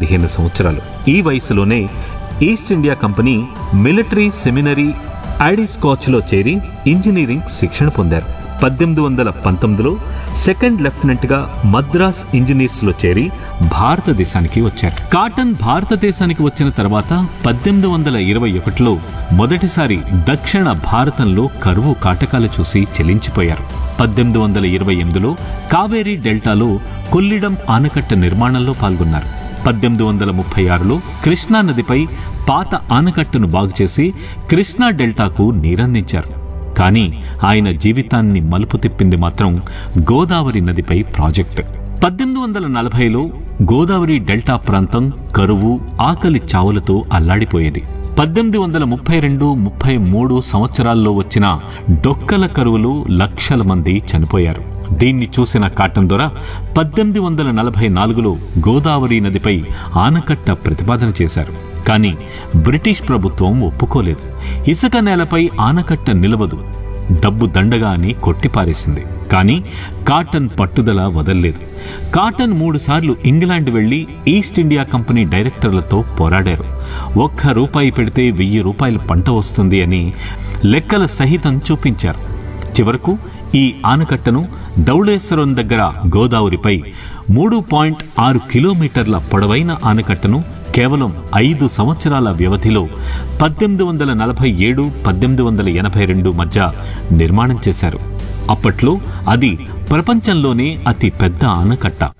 పదిహేను సంవత్సరాలు ఈ వయసులోనే East India company military seminary ఐడిస్కాచ్లో చేరి ఇంజనీరింగ్ శిక్షణ పొందారు పద్దెనిమిది వందల పంతొమ్మిదిలో సెకండ్ లెఫ్టినెంట్గా మద్రాస్ ఇంజనీర్స్లో చేరి భారతదేశానికి వచ్చారు కాటన్ భారతదేశానికి వచ్చిన తర్వాత పద్దెనిమిది వందల ఇరవై ఒకటిలో మొదటిసారి దక్షిణ భారతంలో కరువు కాటకాలు చూసి చెలించిపోయారు పద్దెనిమిది వందల ఇరవై ఎనిమిదిలో కావేరీ డెల్టాలో కొల్లిడం ఆనకట్ట నిర్మాణంలో పాల్గొన్నారు పద్దెనిమిది వందల ముప్పై ఆరులో కృష్ణా నదిపై పాత ఆనకట్టను బాగుచేసి కృష్ణా డెల్టాకు నీరందించారు కానీ ఆయన జీవితాన్ని మలుపు తిప్పింది మాత్రం గోదావరి నదిపై ప్రాజెక్టు పద్దెనిమిది వందల నలభైలో గోదావరి డెల్టా ప్రాంతం కరువు ఆకలి చావులతో అల్లాడిపోయేది పద్దెనిమిది వందల ముప్పై రెండు ముప్పై మూడు సంవత్సరాల్లో వచ్చిన డొక్కల కరువులు లక్షల మంది చనిపోయారు దీన్ని చూసిన కాటన్ దొర పద్దెనిమిది వందల నలభై నాలుగులో గోదావరి నదిపై ఆనకట్ట ప్రతిపాదన చేశారు కానీ బ్రిటిష్ ప్రభుత్వం ఒప్పుకోలేదు ఇసుక నేలపై ఆనకట్ట నిలవదు డబ్బు దండగా అని కొట్టిపారేసింది కానీ కాటన్ పట్టుదల వదల్లేదు కాటన్ మూడుసార్లు ఇంగ్లాండ్ వెళ్లి ఈస్ట్ ఇండియా కంపెనీ డైరెక్టర్లతో పోరాడారు ఒక్క రూపాయి పెడితే వెయ్యి రూపాయల పంట వస్తుంది అని లెక్కల సహితం చూపించారు చివరకు ఈ ఆనకట్టను ధవళేశ్వరం దగ్గర గోదావరిపై మూడు పాయింట్ ఆరు కిలోమీటర్ల పొడవైన ఆనకట్టను కేవలం ఐదు సంవత్సరాల వ్యవధిలో పద్దెనిమిది వందల నలభై ఏడు పద్దెనిమిది వందల ఎనభై రెండు మధ్య నిర్మాణం చేశారు అప్పట్లో అది ప్రపంచంలోనే అతి పెద్ద ఆనకట్ట